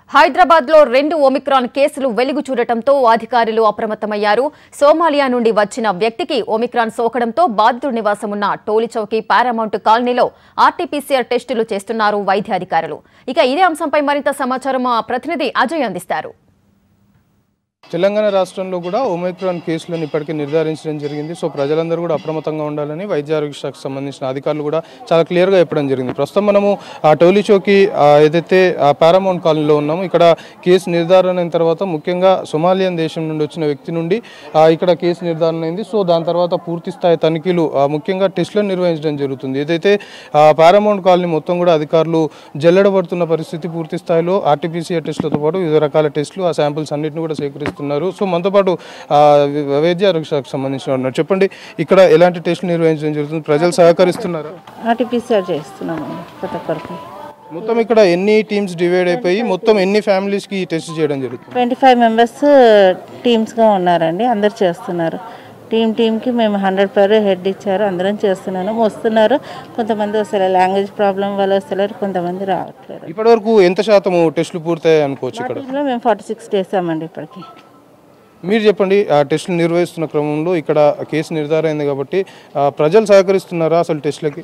హైదరాబాద్ లో రెండు ఒమిక్రాన్ కేసులు వెలుగు చూడటంతో అధికారులు అప్రమత్తమయ్యారు సోమాలియా నుండి వచ్చిన వ్యక్తికి ఒమిక్రాన్ సోకడంతో బాధితుడి నివాసం ఉన్న టోలిచౌకి పారామౌంట్ కాలనీలో ఆర్టీపీసీఆర్ టెస్టులు చేస్తున్నారు వైద్య అధికారులు ఇక ఇదే అంశంపై మరింత సమాచారం మా ప్రతినిధి అజయ్ అందిస్తారు తెలంగాణ రాష్ట్రంలో కూడా ఒమైక్రాన్ కేసులను ఇప్పటికే నిర్ధారించడం జరిగింది సో ప్రజలందరూ కూడా అప్రమత్తంగా ఉండాలని వైద్య ఆరోగ్య శాఖకు సంబంధించిన అధికారులు కూడా చాలా క్లియర్గా చెప్పడం జరిగింది ప్రస్తుతం మనము ఆ టోలీ చౌకి ఆ, ఏదైతే ఆ పారామౌంట్ కాలనీలో ఉన్నామో ఇక్కడ కేసు నిర్ధారణ అయిన తర్వాత ముఖ్యంగా సొమాలియన్ దేశం నుండి వచ్చిన వ్యక్తి నుండి ఆ, ఇక్కడ కేసు నిర్ధారణ అయింది సో దాని తర్వాత పూర్తి స్థాయి తనిఖీలు ఆ, ముఖ్యంగా టెస్టులను నిర్వహించడం జరుగుతుంది ఏదైతే ఆ, పారామౌంట్ కాలనీ మొత్తం కూడా అధికారులు జల్లెడబడుతున్న పరిస్థితి పూర్తి స్థాయిలో ఆర్టీపీసీఆర్ టెస్టులతో పాటు వివిధ రకాల టెస్టులు ఆ శాంపిల్స్ అన్నింటిని కూడా సేకరిస్తున్నారు సో మనతో పాటు ఆ, వి- వైద్య ఆరోగ్య శాఖకు సంబంధించిన వారు ఉన్నారు. చెప్పండి ఇక్కడ ఎలాంటి టెస్టులు నిర్వహించడం జరుగుతుంది ప్రజలు సహకరిస్తున్నారా ఆర్టిఫిషియల్ చేస్తున్నామండి ప్రతి ఒక్కరికి మొత్తం ఇక్కడ ఎన్ని టీమ్స్ డివైడ్ అయిపోయి మొత్తం ఎన్ని ఫ్యామిలీస్కి ఈ టెస్ట్ చేయడం జరుగుతుంది ట్వంటీ ఫైవ్ మెంబర్స్ టీమ్స్గా ఉన్నారండి అందరు చేస్తున్నారు టీం టీంకి మేము హండ్రెడ్ పర్ హెడ్ ఇచ్చారు అందరం చేస్తున్నాను వస్తున్నారు కొంతమంది వస్తారు లాంగ్వేజ్ ప్రాబ్లం వల్ల వస్తారు కొంతమంది రావట్లేదు ఇప్పటివరకు ఎంత శాతము టెస్టులు పూర్తయ్యాయి అనుకోవచ్చు మా ఇక్కడ టీంలో మేము ఫార్టీ సిక్స్ చేసామండి ఇప్పటికి మీరు చెప్పండి ఆ టెస్టులు నిర్వహిస్తున్న క్రమంలో ఇక్కడ కేసు నిర్ధారణ అయింది కాబట్టి ఆ, ప్రజలు సహకరిస్తున్నారా అసలు టెస్టులకి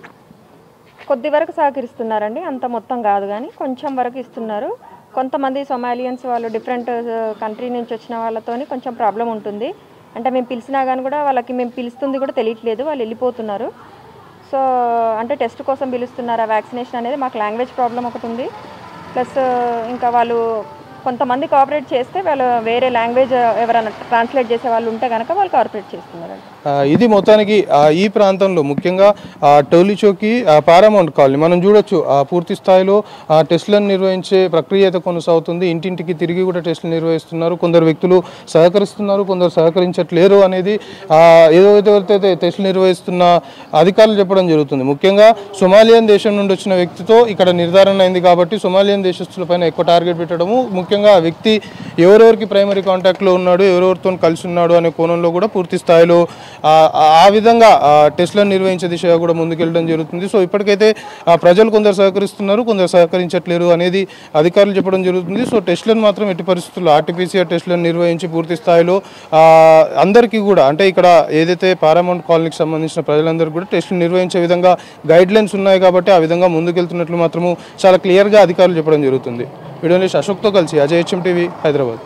కొద్ది వరకు సహకరిస్తున్నారండి అంత మొత్తం కాదు కానీ కొంచెం వరకు ఇస్తున్నారు కొంతమంది సొమాలియన్స్ వాళ్ళు డిఫరెంట్ కంట్రీ నుంచి వచ్చిన వాళ్ళతోని కొంచెం ప్రాబ్లం ఉంటుంది అంటే మేము పిలిచినా కానీ కూడా వాళ్ళకి మేము పిలుస్తుంది కూడా తెలియట్లేదు వాళ్ళు వెళ్ళిపోతున్నారు సో అంటే టెస్ట్ కోసం పిలుస్తున్నారా వ్యాక్సినేషన్ అనేది మాకు లాంగ్వేజ్ ప్రాబ్లం ఒకటి ఉంది ప్లస్ ఇంకా వాళ్ళు కొంతమంది కోఆపరేట్ చేస్తే వాళ్ళు వేరే లాంగ్వేజ్ ఎవరైనా ట్రాన్స్లేట్ చేసే వాళ్ళు ఉంటే కనుక వాళ్ళు కోఆపరేట్ చేస్తున్నారండి ఆ, ఇది మొత్తానికి ఆ, ఈ ప్రాంతంలో ముఖ్యంగా ఆ, టోలీచోకి ఆ, పారామౌంట్ కాలనీ మనం చూడొచ్చు ఆ, పూర్తి స్థాయిలో ఆ, టెస్టులను నిర్వహించే ప్రక్రియ అయితే కొనసాగుతుంది ఇంటింటికి తిరిగి కూడా టెస్టులు నిర్వహిస్తున్నారు కొందరు వ్యక్తులు సహకరిస్తున్నారు కొందరు సహకరించట్లేరు అనేది ఆ, ఏదో అయితే టెస్టులు నిర్వహిస్తున్న అధికారులు చెప్పడం జరుగుతుంది ముఖ్యంగా సొమాలియన్ దేశం నుండి వచ్చిన వ్యక్తితో ఇక్కడ నిర్ధారణ అయింది కాబట్టి సొమాలియన్ దేశస్తులపైన ఎక్కువ టార్గెట్ పెట్టడము ముఖ్యంగా ఆ వ్యక్తి ఎవరెవరికి ప్రైమరీ కాంటాక్ట్లో ఉన్నాడు ఎవరెవరితో కలిసి ఉన్నాడు అనే కోణంలో కూడా పూర్తి స్థాయిలో ఆ, ఆ విధంగా ఆ, టెస్టులను నిర్వహించే దిశగా కూడా ముందుకెళ్ళడం జరుగుతుంది సో ఇప్పటికైతే ఆ, ప్రజలు కొందరు సహకరిస్తున్నారు కొందరు సహకరించట్లేరు అనేది అధికారులు చెప్పడం జరుగుతుంది సో టెస్టులను మాత్రం ఎట్టి పరిస్థితుల్లో ఆర్టీపీసీఆర్ టెస్టులను నిర్వహించి పూర్తి స్థాయిలో ఆ, అందరికీ కూడా అంటే ఇక్కడ ఏదైతే పారామౌంట్ కాలనీకి సంబంధించిన ప్రజలందరికీ కూడా టెస్టులు నిర్వహించే విధంగా గైడ్ లైన్స్ ఉన్నాయి కాబట్టి ఆ విధంగా ముందుకెళ్తున్నట్లు మాత్రము చాలా క్లియర్గా అధికారులు చెప్పడం జరుగుతుంది వీడియో అశోక్తో కలిసి అజయ్ హెచ్ఎం టీవీ హైదరాబాద్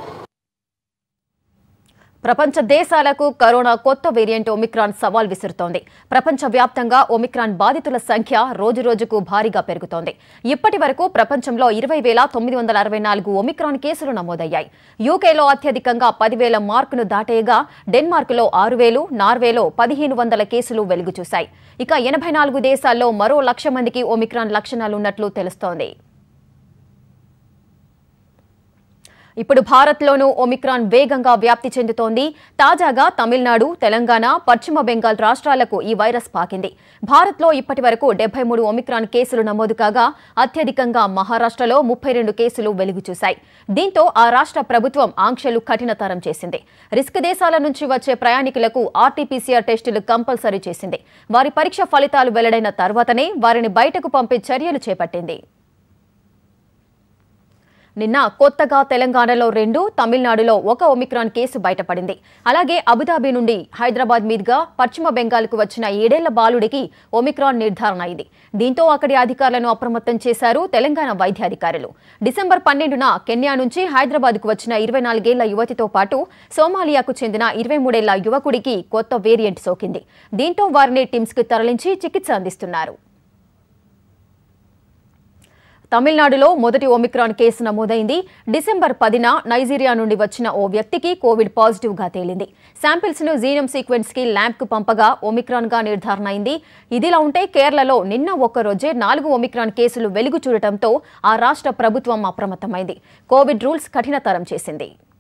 ప్రపంచ దేశాలకు కరోనా కొత్త వేరియంట్ ఒమిక్రాన్ సవాల్ విసురుతోంది ప్రపంచ వ్యాప్తంగా ఒమిక్రాన్ బాధితుల సంఖ్య రోజురోజుకు భారీగా పెరుగుతోంది ఇప్పటి వరకు ప్రపంచంలో ఇరవై వేల తొమ్మిది వందల అరవై నాలుగు ఒమిక్రాన్ కేసులు నమోదయ్యాయి యూకేలో అత్యధికంగా పదివేల మార్కును దాటేయగా డెన్మార్క్లో ఆరు వేలు నార్వేలో పదిహేను వందల కేసులు వెలుగు చూశాయి ఇక ఎనభై నాలుగు దేశాల్లో మరో లక్ష మందికి ఒమిక్రాన్ లక్షణాలున్నట్లు తెలుస్తోంది ఇప్పుడు భారత్లోనూ ఒమిక్రాన్ వేగంగా వ్యాప్తి చెందుతోంది తాజాగా తమిళనాడు తెలంగాణ పశ్చిమ బెంగాల్ రాష్ట్రాలకు ఈ వైరస్ పాకింది భారత్లో ఇప్పటి వరకు డెబ్బై మూడు ఒమిక్రాన్ కేసులు నమోదు కాగా అత్యధికంగా మహారాష్ట్రలో ముప్పై రెండు కేసులు వెలుగు చూశాయి దీంతో ఆ రాష్ట్ర ప్రభుత్వం ఆంక్షలు కఠినతరం చేసింది రిస్క్ దేశాల నుంచి వచ్చే ప్రయాణికులకు ఆర్టీపీసీఆర్ టెస్టులు కంపల్సరీ చేసింది వారి పరీక్ష ఫలితాలు వెల్లడైన తర్వాతనే వారిని బయటకు పంపే చర్యలు చేపట్టింది నిన్న కొత్తగా తెలంగాణలో రెండు తమిళనాడులో ఒక ఒమిక్రాన్ కేసు బయటపడింది అలాగే అబుదాబి నుండి హైదరాబాద్ మీదుగా పశ్చిమ బెంగాల్కు వచ్చిన ఏడేళ్ల బాలుడికి ఒమిక్రాన్ నిర్ధారణ అయింది దీంతో అక్కడి అధికారులను అప్రమత్తం చేశారు తెలంగాణ వైద్య అధికారులు డిసెంబర్ పన్నెండున కెన్యా నుంచి హైదరాబాద్కు వచ్చిన ఇరవై నాలుగేళ్ల యువతితో పాటు సోమాలియాకు చెందిన ఇరవై మూడేళ్ల యువకుడికి కొత్త వేరియంట్ సోకింది దీంతో వారిని టిమ్స్కి తరలించి చికిత్స అందిస్తున్నారు తమిళనాడులో మొదటి ఒమిక్రాన్ కేసు నమోదైంది డిసెంబర్ పదిన నైజీరియా నుండి వచ్చిన ఓ వ్యక్తికి కోవిడ్ పాజిటివ్ గా తేలింది శాంపిల్స్ ను జీనోమ్ సీక్వెన్స్ కి ల్యాబ్ కు పంపగా ఒమిక్రాన్ గా నిర్ధారణ అయింది ఇదిలా ఉంటే కేరళలో నిన్న ఒక్క రోజే నాలుగు ఒమిక్రాన్ కేసులు వెలుగు చూడటంతో ఆ రాష్ట్ర ప్రభుత్వం అప్రమత్తమైంది కోవిడ్ రూల్స్ కఠినతరం చేసింది